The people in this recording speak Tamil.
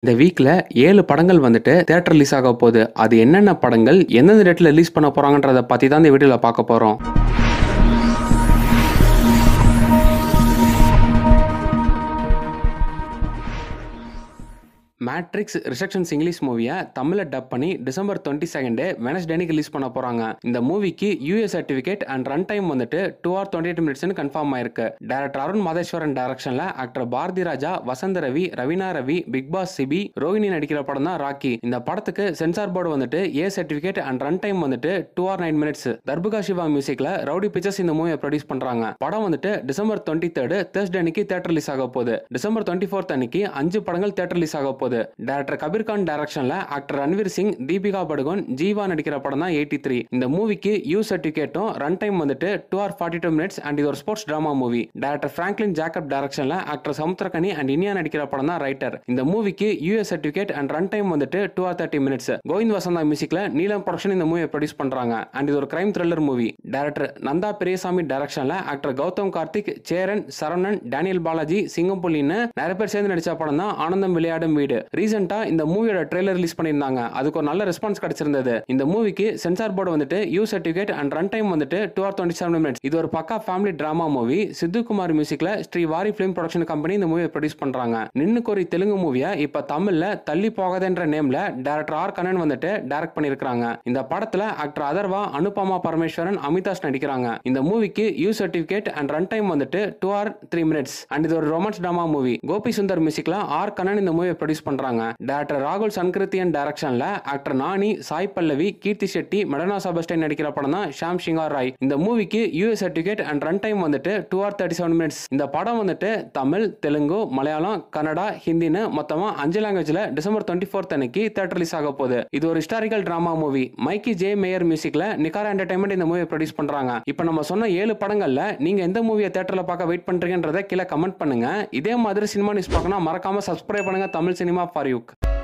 இந்த வீக்ல ஏழு படங்கள் வந்துட்டு தேட்டர் ரிலீஸ் ஆக போகுது அது என்னென்ன படங்கள் எந்தெந்த டேட்ல ரிலீஸ் பண்ண போறாங்கன்றத பத்தி தான் இந்த வீடியோல பார்க்க போறோம் மேட்ரிக்ஸ் ரிசெக்ஷன்ஸ் இங்கிலீஷ் மூவியை தமிழில் டப் பண்ணி டிசம்பர் டுவெண்ட்டி செகண்ட் வெனஸ்டேனிக்கு ரிலீஸ் பண்ண போறாங்க இந்த மூவிக்கு U S certificate and run time வந்துட்டு டூ ஆர் டுவெண்ட்டி எயிட் மினிட்ஸ்னு கன்ஃபார்ம் ஆயிருக்கு டேரக்டர் அருண் மாதேஸ்வரன் டைரக்ஷன்ல actor Bharathi Raja Vasanth Ravi Raveena Ravi big boss Sibi Rohini நடிக்கிற படம் தான் ராக்கி இந்த படத்துக்கு சென்சார் போர்டு வந்துட்டு A certificate and run time வந்துட்டு two hour nine minutes Darbuka Siva மியூசிக்ல ரவுடி பிக்சர்ஸ் இந்த மூவியை ப்ரொடியூஸ் பண்றாங்க படம் வந்துட்டு டிசம்பர் டுவெண்ட்டி தேர்ட் தேர்ஸ்டே அன்னைக்கு தேட்டர் ரிலீஸ் ஆக போகுது டிசம்பர் டுவெண்ட்டி ஃபோர்த் அன்னைக்கு அஞ்சு படங்கள் தேட்டர் ரிலீஸ் ஆக போகுது டேரக்டர் கபீர் கான் டைரக்ஷன்ல ஆக்டர் ரன்வீர் சிங் தீபிகா படுகோன் ஜீவா நடிக்கிற படம் தான் எயிட்டி த்ரீ இந்த மூவிக்கு யூ சர்டிஃபிகேட்டும் ரன் டைம் வந்துட்டு two hour forty two minutes and இது ஒரு sports drama movie director Franklin Jacob டைரக்ஷன்ல ஆக்டர் சமுத்திரகனி அண்ட் இனியா நடிக்கிற படம் தான் ரைட்டர் இந்த மூவிக்கு U S certificate and run time வந்துட்டு two hour thirty minutes Govind Vasantha மியூசிக்ல நீலம் ப்ரொடக்ஷன் இந்த மூவியை ப்ரொடியூஸ் பண்றாங்க அண்ட் இது ஒரு crime thriller movie director Nandha Periyasamy டைரக்ஷன்ல ஆக்டர் கௌதம் கார்த்திக் சேரன் சரவணன் டேனியல் பாலாஜி சிங்கம்புலின்னு நிறைய பேர் சேர்ந்து நடிச்ச படம் தான் ஆனந்தம் விளையாடும் வீடு ரீசெண்டா இந்த மூவியோட ட்ரெய்லர் ரிலீஸ் பண்ணியிருந்தாங்க அதுக்கு ஒரு நல்ல ரெஸ்பான்ஸ் கிடைச்சிருந்தது இந்த மூவிக்கு சென்சார் போர்டு வந்துட்டு U certificate and run time வந்துட்டு two hour twenty seven minutes இது ஒரு பக்கா family drama movie Sidhu Kumar மியூசிக்ல ஸ்ரீ வாரி பிலிம் ப்ரொடக்ஷன் கம்பெனி இந்த மூவியை ப்ரொடியூஸ் பண்றாங்க நின்னு கோரி தெலுங்கு மூவியை இப்ப தமிழ்ல தள்ளி போகாதன்ற நேம்ல டேரக்டர் ஆர் கண்ணன் வந்துட்டு டைரக்ட் பண்ணிருக்காங்க இந்த படத்துல ஆக்டர் அதர்வா அனுபமா பரமேஸ்வரன் அமிதாஷ் நடிக்கிறாங்க இந்த மூவிக்கு U certificate and run time வந்துட்டு two hour three minutes and இது ஒரு romance drama movie Gopi Sundar மியூசிக்ல ஆர் கண்ணன் இந்த மூவியை ப்ரொடியூஸ் பண்றாங்க டேரக்டர் ராகுல் சன்கிருத்தியன் டைரக்ஷன்ல ஆக்டர் நானி சாய் பல்லவி கீர்த்தி செட்டி மெடனா சபஸ்டைன் நடிக்கிற படம் தான் ஷாம் சிங்கார் ராய் இந்த மூவிக்கு U S certificate and run time வந்துட்டு two hour thirty seven minutes இந்த படம் வந்துட்டு தமிழ் தெலுங்கு மலையாளம் கன்னடா ஹிந்தின்னு மொத்தமா அஞ்சு லாங்குவேஜ்ல டிசம்பர் டுவெண்ட்டி ஃபோர்த் அன்னைக்கு தேட்டர் ரிலீஸ் ஆக போகுது இது ஒரு historical drama movie Mickey J Meyer மியூசிக்ல நிகாரா என்டர்டைன்மெண்ட் இந்த மூவியை ப்ரொடியூஸ் பண்றாங்க இப்போ நம்ம சொன்ன ஏழு படங்கள்ல நீங்க எந்த மூவியை தேட்டர்ல பார்க்க வெயிட் பண்றீங்கன்றத கீழே கமெண்ட் பண்ணுங்க இதே மாதிரி சினிமா நியூஸ் பார்க்கணும் மறக்காம சப்ஸ்கிரைப் பண்ணுங்க தமிழ் சினிமா ஃபார் யூக்